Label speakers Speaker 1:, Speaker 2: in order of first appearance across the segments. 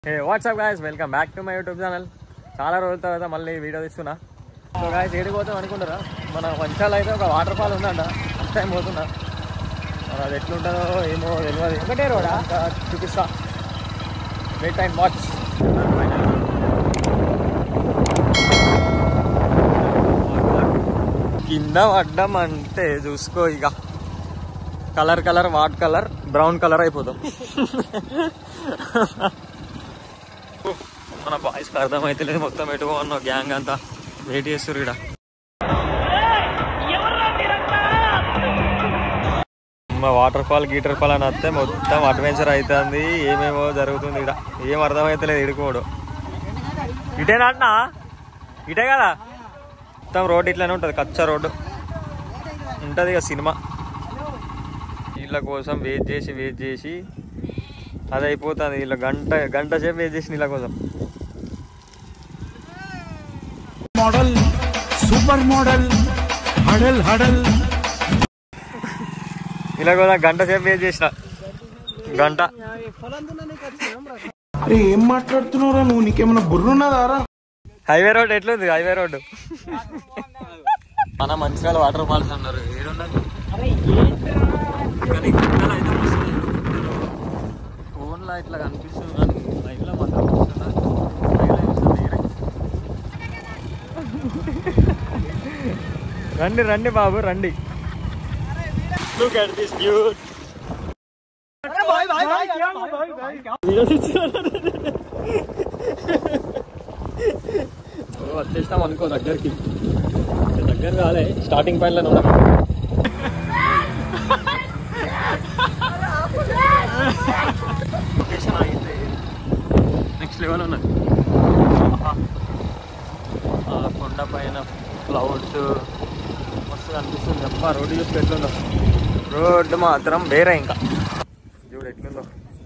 Speaker 1: Hey what's up guys welcome back to my YouTube channel చాలా రోజుల తర్వాత మళ్ళీ వీడియో తీస్తున్నా సో గాయస్ ఏడికి పోతాం అనుకుంటారా మన వంచాలు అయితే ఒక వాటర్ ఫాల్ ఉందంట ఫస్ట్ టైం పోతున్నా మరి అది ఎట్లుంటుందో ఏమో తెలియదు ఒకటే రోడా చూపిస్తా వెయిట్ టైం వాచ్ కింద పడ్డం అంటే చూసుకో ఇక colour colour what colour brown colour అయిపోతాం మన బాయ్స్కి అర్థమైతే లేదు మొత్తం ఎటుకో ఉన్న గ్యాంగ్ అంతా వెయిట్ చేస్తారు ఇక్కడ మా వాటర్ ఫాల్ గీటర్ ఫాల్ అని వస్తే మొత్తం అడ్వెంచర్ అవుతుంది ఏమేమో జరుగుతుంది ఇక్కడ ఏం అర్థమైతలేదు ఇడుకోడు ఇటేనా అన్నా ఇటే కదా మొత్తం రోడ్ ఇట్లానే ఉంటుంది కచ్చ రోడ్డు ఉంటుంది ఇక సినిమా వీళ్ళ కోసం వెయిట్ చేసి వెయిట్ చేసి అది అయిపోతుంది వీళ్ళ గంట గంట సేపు వెయిట్ చేసి వీళ్ళ కోసం
Speaker 2: model super model huddle huddle
Speaker 1: వీళ్ళ కోసం గంట సేపు వెయిట్ చేసిన గంట
Speaker 2: అరే ఏం మాట్లాడుతున్నావురా నువ్వు నీకేమైనా బుర్రున్నదారా
Speaker 1: హైవే రోడ్ ఎట్లుంది హైవే రోడ్ మన మంచిర్యాల వాటర్ ఫాల్స్ అన్నారు ఏడున్నది కానీ గుంటలు అయితే వస్తున్నాయి ఫోన్లో ఇట్లా కనిపిస్తుంది కానీ లైవ్లో మాత్రం వస్తున్నది. లైవ్లో చూస్తే వేరే. రండి రండి బాబు రండి లుక్ అట్ దిస్ బ్యూట్ వచ్చేస్తాం అనుకో దగ్గరికి దగ్గర కాలే స్టార్టింగ్ పాయింట్ లో ఉన్నాం లొకేషన్ అయితే నెక్స్ట్ లెవెల్ ఉన్నది ఆహా. ఆ కొండ పైన క్లౌడ్స్ మస్తు అనిపిస్తుంది అబ్బా రోడ్డు చూస్తే ఎట్లుందో రోడ్డు మాత్రం వేరే ఇంకా చూడు ఎట్లుందో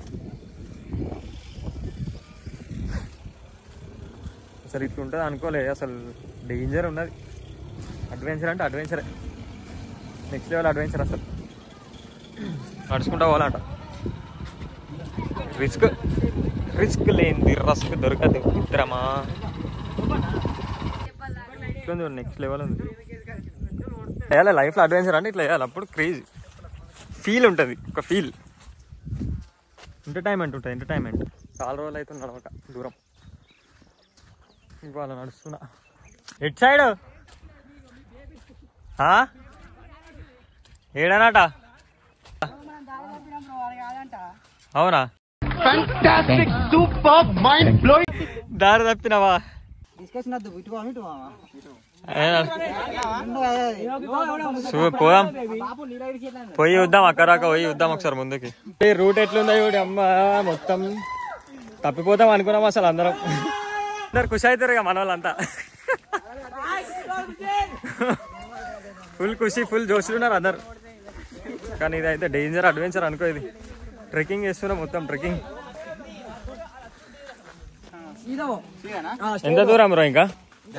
Speaker 1: అసలు ఇట్లా ఉంటుంది అనుకోలే అసలు డేంజర్ ఉన్నది అడ్వెంచర్ అంటే అడ్వెంచరే నెక్స్ట్ లెవెల్ అడ్వెంచర్ అసలు నడుచుకుంటా పోవాలంట రిస్క్ రిస్క్ లేనిది రస్క్ దొరకదు మిత్రమా ఇట్లుంది నెక్స్ట్ లెవెల్ ఉంది వేయాలి లైఫ్లో అడ్వెంచర్ అంటే ఇట్లా వేయాలి అప్పుడు క్రేజ్ ఫీల్ ఉంటుంది ఒక ఫీల్ ఎంటర్టైన్మెంట్ ఉంటుంది ఎంటర్టైన్మెంట్ చాలా రోజులు అవుతుంది నడవక దూరం ఇవాళ నడుస్తున్నా ఎట్ సైడ్ ఏడనట అవునా దారి తప్పినావా
Speaker 3: తీసుకొచ్చినద్దు ఇటు పో, ఇటు పో.
Speaker 1: చూ- పోదాం
Speaker 3: బాపు నీడ ఇడిచి ఎట్లా?
Speaker 1: పోయి వద్దాం అక్కరాక పోయి వద్దాం ఒకసారి ముందుకి ఈ రూట్ ఎట్లుందో చూడు అమ్మ మొత్తం తప్పిపోతాం అనుకున్నాం అసలు అందరం అందరు ఖుషి అవుతారు ఇక మన వాళ్ళంతా ఫుల్ ఖుషి ఫుల్ జోష్లున్నారు అందరు కానీ ఇది అయితే డేంజర్ అడ్వెంచర్ అనుకో ఇది ట్రెక్కింగ్ చేస్తున్నాం మొత్తం ట్రెక్కింగ్
Speaker 3: సీదా పో. సీదానా?
Speaker 1: ఎంత దూరం బ్రో ఇంకా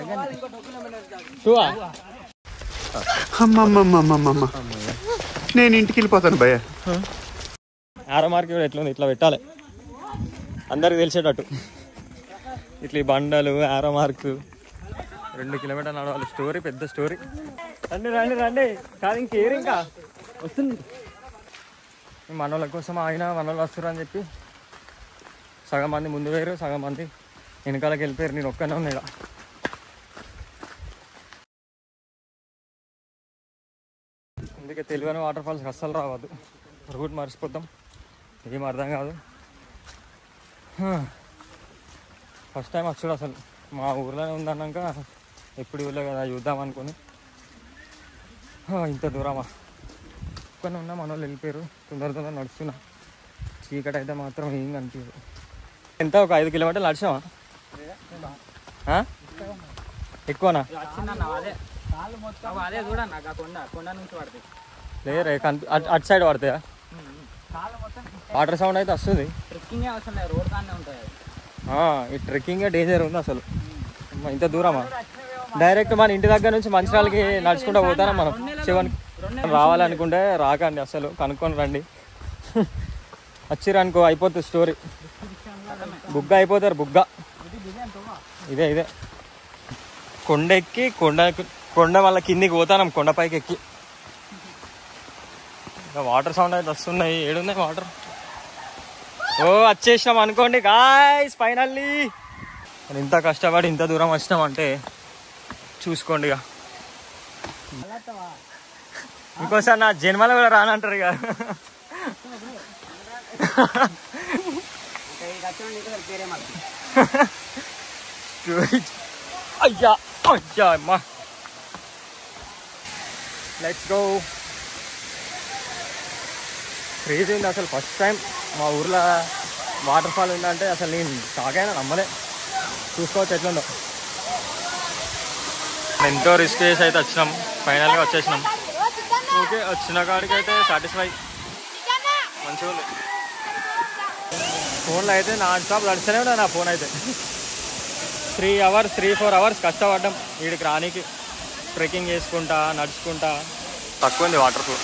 Speaker 1: టూవా
Speaker 2: అమ్మమ్మమ్మమ్మమ్మ నేను ఇంటికి వెళ్ళిపోతాను భయ్య
Speaker 1: ఆరో మార్క్ కూడా ఎట్లుంది ఇట్లా పెట్టాలి అందరికి తెలిసేటట్టు ఇట్లా ఈ బండలు ఆరో మార్క్ రెండు కిలోమీటర్లు నడవాలి స్టోరీ పెద్ద స్టోరీ రండి రండి రండి కాదు ఇంకేరు ఇంకా వస్తుంది మనోళ్ళ కోసం ఆగిన మనోళ్ళు వస్తారు అని చెప్పి సగం మంది ముందు వేరు సగం మంది వెనకాలకి వెళ్ళిపోయారు నేను ఒక్కనే ఉన్నా ఈడ. అందుకే తెలివైన వాటర్ ఫాల్స్ అస్సలు రావద్దు రూట్ మర్చిపోతాం ఏం అర్థం కాదు ఫస్ట్ టైం వచ్చాడు అసలు మా ఊర్లోనే ఉందన్నాక ఎప్పుడు ఊళ్ళో కదా చూద్దాం అనుకుని హా, ఇంత దూరమా ఒక్కనే ఉన్నా మన వాళ్ళు వెళ్ళిపోయారు తొందర తొందర నడుస్తున్నా చీకటి అయితే మాత్రం ఏం కనిపించదు ఎంత ఒక ఐదు కిలోమీటర్లు నడిచామా ఆ? ఎక్కువనా
Speaker 3: వచ్చిందన్న అదే కాళ్ళు మొత్తం అదే చూడన్న ఆ కొండ కొండ నుంచి పడుతుంది
Speaker 1: లేరే కనిపి అటు అటు సైడ్ పడతాయా
Speaker 3: కాళ్ళు మొత్తం
Speaker 1: వాటర్ సౌండ్ అయితే వస్తుంది
Speaker 3: ట్రెక్కింగ్ అవసరం లేదు రోడ్ దాన్నే ఉంటుంది అది
Speaker 1: ఆ, ఈ ట్రెక్కింగ్ డేంజర్ ఉంది అసలు అమ్మ, ఇంత దూరమా డైరెక్ట్ మన ఇంటి దగ్గర నుంచి మంచిర్యాలకి నడుచుకుంటూ పోతారా మనం శివన్ రావాలనుకుంటే రాకండి అసలు కనుక్కొని రండి వచ్చిరనుకో అయిపోతుంది స్టోరీ బుగ్గ అయిపోతారు బుగ్గ ఇదే ఇదే కొండ ఎక్కి కొండ కొండ మళ్ళీ కిందికి పోతాను కొండపైకి ఎక్కి ఇంకా వాటర్ సౌండ్ అయితే వస్తున్నాయి ఏడున్నాయి వాటర్ ఓ వచ్చేసినాం అనుకోండి గాయస్ ఫైనల్లీ ఇంత కష్టపడి ఇంత దూరం వచ్చినాం అంటే చూసుకోండి ఇక ఇంకోసారి నా జన్మలో కూడా రానంటారు ఇక అయ్యా అయ్యా అమ్మా లెట్స్ గో క్రేజీ ఉంది అసలు ఫస్ట్ టైం మా ఊర్లో వాటర్ ఫాల్ ఉందంటే అసలు నేను తాగైనా నమ్మలే చూసుకోవచ్చు ఎట్లుందో ఎంతో రిస్క్ చేసి అయితే వచ్చినాం ఫైనల్గా వచ్చేసినాం ఓకే వచ్చిన కాడికి అయితే సాటిస్ఫై మంచిగా ఉంది ఫోన్లో అయితే నాన్ స్టాప్ నడుస్తూనే ఉన్నా నా ఫోన్ అయితే three hours three four hours కష్టపడ్డాం వీడికి రానికి ట్రెక్కింగ్ చేసుకుంటా నడుచుకుంటా తక్కువ ఉంది వాటర్ ఫ్లో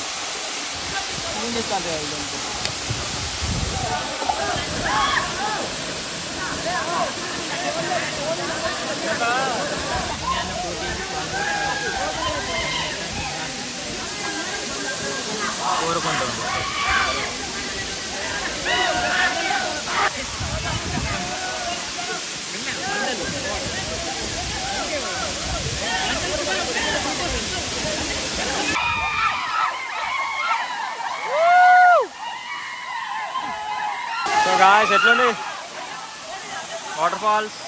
Speaker 1: కోరుకుంటుంది సో గాయస్ ఎట్లుంది water falls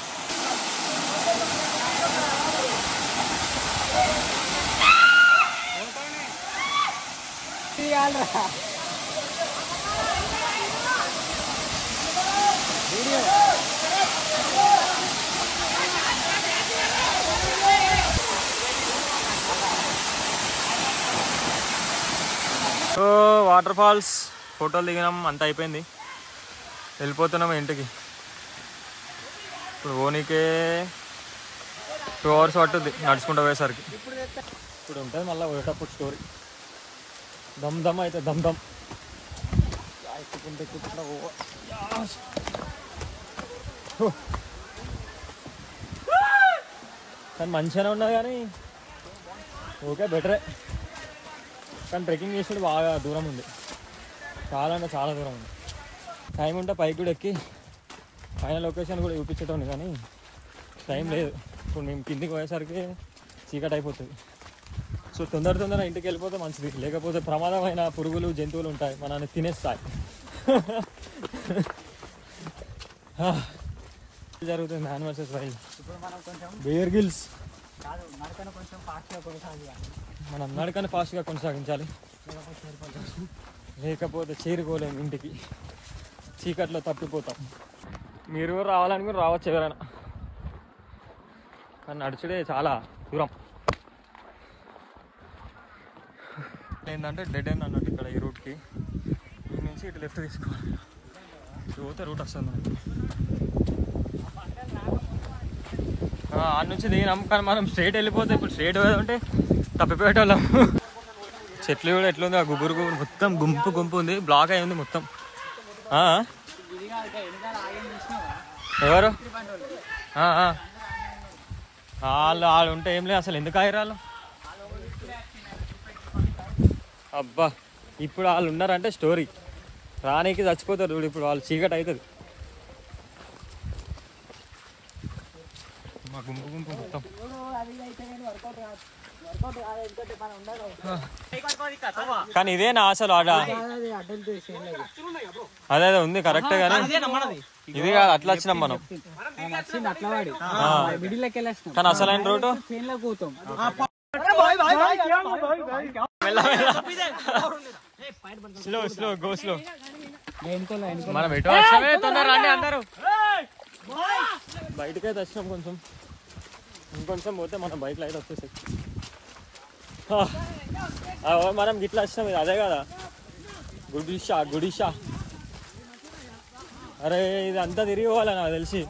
Speaker 1: so water falls ఫోటోలు దిగినాం అంతా అయిపోయింది వెళ్ళిపోతున్నాం ఇంటికి ఇప్పుడు ఓనికే టూ అవర్స్ పట్టుద్ది నడుచుకుంటూ పోయేసరికి ఇప్పుడు ఉంటుంది మళ్ళీ పోయేటప్పుడు స్టోరీ దమ్ దమ్ అయితే దమ్ దమ్ ఎక్కుకుంటే ఎక్కుకుంటా ఓ యాస్. హో. కానీ మంచిగానే ఉన్నది కానీ ఓకే బెటరే కానీ ట్రెక్కింగ్ చేసేది బాగా దూరం ఉంది చాలా అంటే చాలా దూరం ఉంది టైం ఉంటే పైకి కూడా ఎక్కి పైన లొకేషన్ కూడా చూపించటం కానీ టైం లేదు ఇప్పుడు మేము కిందికి పోయేసరికి చీకటి అయిపోతుంది సో తొందర తొందర ఇంటికి వెళ్ళిపోతే మంచిది లేకపోతే ప్రమాదమైన పురుగులు జంతువులు ఉంటాయి మనల్ని తినేస్తాయి జరుగుతుంది మ్యాన్ వర్సెస్ వైల్డ్
Speaker 3: ఇప్పుడు మనం కొంచెం
Speaker 1: బేర్ గిల్స్
Speaker 3: కాదు నడకను కొంచెం ఫాస్ట్గా కొనసాగాలి
Speaker 1: మనం నడకని ఫాస్ట్గా కొనసాగించాలి లేకపోతే చేరుకోలేము ఇంటికి చీకట్లో తప్పిపోతాం మీరు కూడా రావాలని కూడా రావచ్చు ఎవరైనా కానీ నడుచుడే చాలా దూరం ఏంటంటే డెడ్ ఎండ్ అన్నట్టు ఇక్కడ ఈ రూట్కి ఈ నుంచి ఇటు లెఫ్ట్ తీసుకోవాలి ఇటు పోతే రూట్ వస్తుంది మనకి. ఆ, ఆడ నుంచి దిగినాం కానీ మనం స్ట్రైట్ వెళ్ళిపోతే ఇప్పుడు స్ట్రైట్ పోతుంటే తప్పిపోయేటోళ్ళం చెట్లు కూడా ఎట్లుంది ఆ గుబురు గుబురు మొత్తం గుంపు గుంపు ఉంది బ్లాక్ అయి ఉంది మొత్తం ఆ,
Speaker 3: ఇది కాదు వెనకాల ఆగేం చూసినావా
Speaker 1: ఎవరు
Speaker 3: బండి వాళ్ళు
Speaker 1: ఆ, ఆ. వాళ్ళు వాళ్ళు ఉంటే ఏం లేదు అసలు ఎందుకు ఆగిరాళ్ళు అబ్బా ఇప్పుడు వాళ్ళు ఉన్నారంటే స్టోరీ రానీకి చచ్చిపోతారు చూడు ఇప్పుడు వాళ్ళు చీకటి అవుతుంది మా గుంపు గుంపు మొత్తం
Speaker 3: అది ఇది అయితే నేను వర్కౌట్ కాదు వర్కౌట్ కాదు ఎందుకంటే మనం ఉండదు
Speaker 1: కానీ ఇదేనా అసలు ఆడ
Speaker 3: అది అడ్డలు చేసేయం లేదు
Speaker 1: అదే అదే ఉంది కరెక్టే కానీ ఇది కాదు అట్లా వచ్చినాం మనం
Speaker 3: మనం వచ్చింది అట్లా వాడి మిడిల్లోకి వెళ్ళేస్తాం
Speaker 1: కానీ అసలైన రోడ్డు
Speaker 3: ట్రైన్ లో పోతాం
Speaker 1: స్లో స్లో గో స్లో
Speaker 3: ఎన్నుకోలే ఎన్నుకో
Speaker 1: మనం ఎటు వచ్చామే తొందర రండి అందరూ బయటకైతే వచ్చినాం కొంచెం ఇంకొంచెం పోతే మనం బైక్ లైట్ వచ్చేసాయి హా. ఆ, ఓ, మనం గిట్లా వచ్చినాం ఇది అదే కదా గుడిషా గుడిషా అరే ఇది అంతా తిరిగి పోవాలి నాకు తెలిసి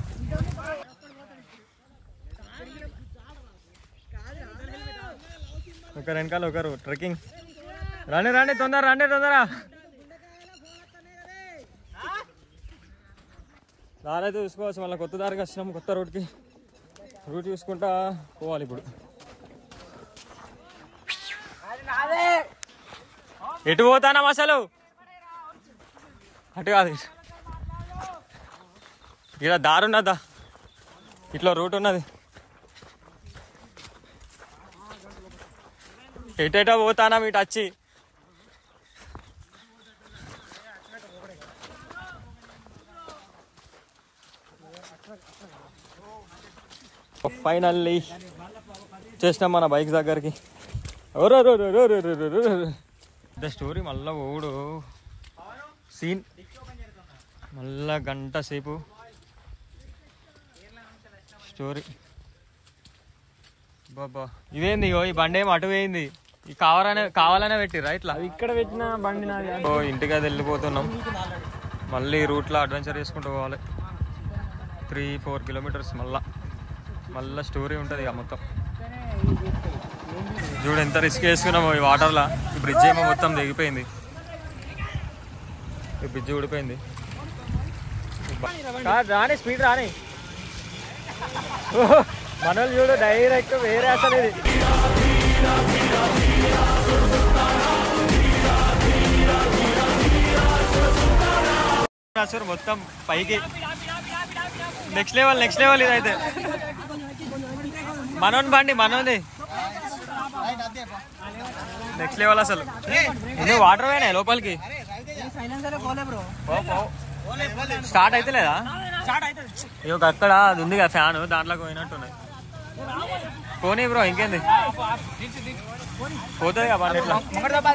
Speaker 1: ఒకరు వెనకాల ఒకరు ట్రెక్కింగ్ రండి రండి తొందర రండి తొందర దారి అయితే చూసుకోవచ్చు మళ్ళీ కొత్త దారికి వచ్చినాం కొత్త రోడ్కి రూట్ చూసుకుంటా పోవాలి ఇప్పుడు ఎటు పోతానం అసలు అటు కాదు ఇటు. ఇక్కడ దారి ఉన్నదా ఇట్లా రూట్ ఉన్నది ఎటేటో పోతానా ఇటు వచ్చి ఫైనల్లీ చేసినాం మన బైక్ దగ్గరికి ద స్టోరీ మళ్ళా ఓడు సీన్ మళ్ళా గంట సేపు స్టోరీ బాబా ఇదేంది ఇగో ఈ బండి ఏమో అటు పోయింది ఈ కావాలనే కావాలనే పెట్టిర్రా ఇట్లా
Speaker 3: ఇక్కడ పెట్టిన బండి నాది
Speaker 1: ఓ ఇంటికి అది వెళ్ళిపోతున్నాం మళ్ళీ రూట్లో అడ్వెంచర్ చేసుకుంటూ పోవాలి త్రీ ఫోర్ కిలోమీటర్స్ మళ్ళా మళ్ళా స్టోరీ ఉంటుంది ఇక మొత్తం చూడు ఎంత రిస్క్ వేసుకున్నామో ఈ వాటర్లో ఈ బ్రిడ్జ్ ఏమో మొత్తం దిగిపోయింది ఈ బ్రిడ్జ్ ఊడిపోయింది కాదు, రాని స్పీడ్ రాని మనల్ని చూడు డైరెక్ట్ వేరే అసలు ఇది అసలు మొత్తం పైకి నెక్స్ట్ లెవెల్ నెక్స్ట్ లెవెల్ ఇదైతే మనోని బండి మనోని నెక్స్ట్ లెవెల్ అసలు ఇది వాటర్ పోయినాయి లోపలికి స్టార్ట్ అయితే లేదా ఇక అక్కడ అది ఉంది కదా ఫ్యాన్ దాంట్లోకి పోయినట్టున్నాయి పోనీ బ్రో ఇంకేంది పోతుంది కదా బండి ఇట్లా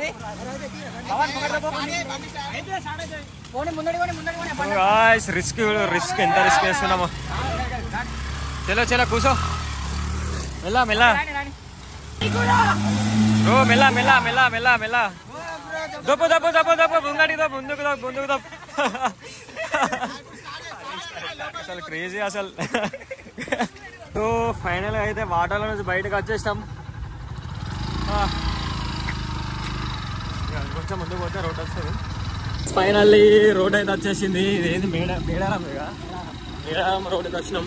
Speaker 1: గాయ్స్ రిస్క్ రిస్క్ ఎంత రిస్క్ వేస్తున్నామో చలో చలో కూసో మెల్లా మెల్లా బ్రో మెల్లా మెల్లా మెల్లా మెల్లా మెల్లా దప్పు దప్పు దప్పు దప్పు ముంగడి దప్పు ముందుకు దప్పు ముందుకు దప్పు అసలు క్రేజీ అసలు సో ఫైనల్ అయితే వాటర్లో నుంచి బయటకు వచ్చేసాం ఆ. ఇక కొంచెం ముందుకు పోతే రోడ్ వస్తుంది ఫైనల్లీ రోడ్ అయితే వచ్చేసింది ఇదేంది మేడ మేడారం ఇక మేడారం రోడ్కి వచ్చినాం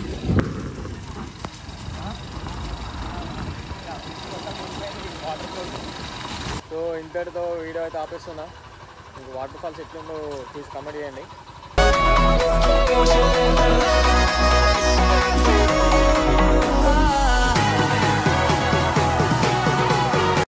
Speaker 1: సో ఇంతటితో వీడియో అయితే ఆపేస్తున్నా మీకు వాటర్ ఫాల్స్ ఎట్లుందో చూసి కమెంట్ చేయండి